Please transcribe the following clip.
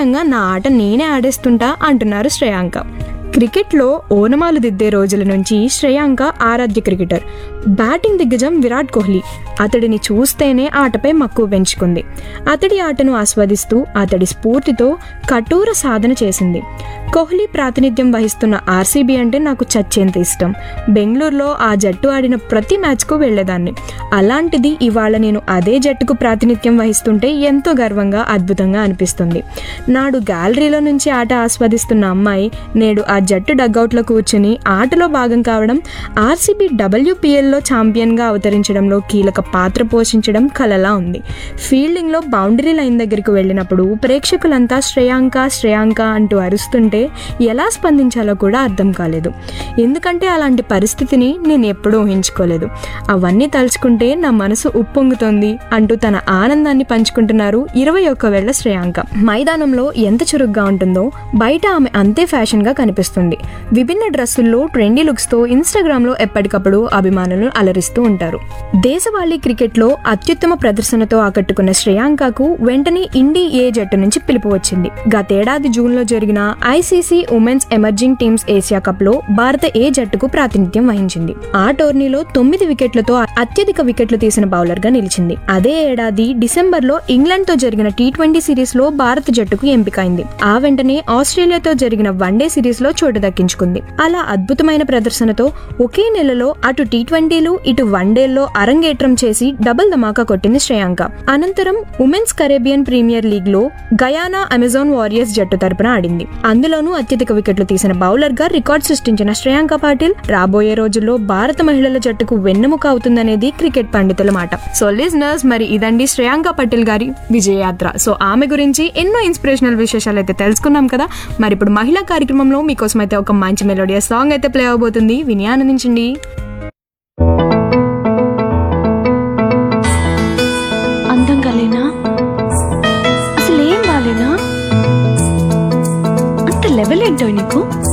నిర్భయంగా నా ఆట నేనే ఆడేస్తుంటా అంటున్నారు శ్రేయాంక క్రికెట్లో ఓనమాలు దిద్దే రోజుల నుంచి శ్రేయాంక ఆరాధ్య క్రికెటర్ బ్యాటింగ్ దిగ్గజం విరాట్ కోహ్లీ అతడిని చూస్తేనే ఆటపై మక్కువ పెంచుకుంది అతడి ఆటను ఆస్వాదిస్తూ అతడి స్ఫూర్తితో కఠోర సాధన చేసింది కోహ్లీ ప్రాతినిధ్యం వహిస్తున్న ఆర్సీబీ అంటే నాకు చచ్చేంత ఇష్టం బెంగళూరులో ఆ జట్టు ఆడిన ప్రతి మ్యాచ్కు వెళ్ళేదాన్ని అలాంటిది ఇవాళ నేను అదే జట్టుకు ప్రాతినిధ్యం వహిస్తుంటే ఎంతో గర్వంగా అద్భుతంగా అనిపిస్తుంది నాడు గ్యాలరీలో నుంచి ఆట ఆస్వాదిస్తున్న అమ్మాయి నేడు ఆ జట్టు డగ్అవుట్లో కూర్చుని ఆటలో భాగం కావడం ఆర్సీబీ డబ్ల్యూపీఎల్లో ఛాంపియన్గా అవతరించడంలో కీలక పాత్ర పోషించడం కలలా ఉంది ఫీల్డింగ్లో బౌండరీ లైన్ దగ్గరికి వెళ్ళినప్పుడు ప్రేక్షకులంతా శ్రేయాంక శ్రేయాంక అంటూ అరుస్తుంటే ఎలా స్పందించాలో కూడా అర్థం కాలేదు ఎందుకంటే అలాంటి పరిస్థితిని నేను ఎప్పుడూ ఊహించుకోలేదు అవన్నీ తలుచుకుంటే నా మనసు ఉప్పొంగుతోంది అంటూ తన ఆనందాన్ని పంచుకుంటున్నారు ఇరవై ఒక్క వేళ్ల శ్రేయాంక మైదానంలో ఎంత చురుగ్గా ఉంటుందో బయట ఆమె అంతే ఫ్యాషన్గా కనిపిస్తుంది విభిన్న డ్రెస్సుల్లో ట్రెండీ లుక్స్తో ఇన్స్టాగ్రామ్లో ఎప్పటికప్పుడు అభిమానులను అలరిస్తూ ఉంటారు దేశవాళీ క్రికెట్లో అత్యుత్తమ ప్రదర్శనతో ఆకట్టుకున్న శ్రేయాంకకు వెంటనే ఇండి ఏ జట్టు నుంచి పిలుపు వచ్చింది గతేడాది జూన్లో జరిగిన ICC women's emerging teams Asia cup లో భారత ఏ జట్టుకు ప్రాతినిధ్యం వహించింది ఆ టోర్నీలో తొమ్మిది వికెట్లతో అత్యధిక వికెట్లు తీసిన బౌలర్ గా నిలిచింది అదే ఏడాది డిసెంబర్ లో ఇంగ్లాండ్ తో జరిగిన టీ ట్వంటీ సిరీస్ లో భారత జట్టుకు ఎంపికైంది ఆ వెంటనే ఆస్ట్రేలియాతో జరిగిన వన్డే సిరీస్ లో చోటు దక్కించుకుంది అలా అద్భుతమైన ప్రదర్శనతో ఒకే నెలలో అటు టీ ట్వంటీలు ఇటు వన్డేల్లో అరంగేట్రం చేసి డబుల్ ధమాకా కొట్టింది శ్రేయాంక అనంతరం ఉమెన్స్ కరేబియన్ ప్రీమియర్ లీగ్ లో గయానా అమెజాన్ వారియర్స్ జట్టు తరపున ఆడింది అందులోనూ అత్యధిక వికెట్లు తీసిన బౌలర్ గా రికార్డ్ సృష్టించిన శ్రేయాంక పాటిల్ రాబోయే రోజుల్లో భారత మహిళల జట్టుకు వెన్నెముక అవుతుందనేది క్రికెట్ పండితుల మాట సో లిజనర్స్ మరి ఇదండి శ్రేయాంక పటేల్ గారి విజయయాత్ర సో ఆమె గురించి ఎన్నో ఇన్స్పిరేషనల్ విశేషాలు అయితే తెలుసుకున్నాం కదా మరి ఇప్పుడు మహిళా కార్యక్రమంలో మీకోసం అయితే ఒక మంచి మెలోడియస్ సాంగ్ అయితే ప్లే అవబోతుంది విని ఆనందించండి అందంగా లేనా అసలు ఏం బాలేనా అంత లెవెల్ ఏంటో నీకు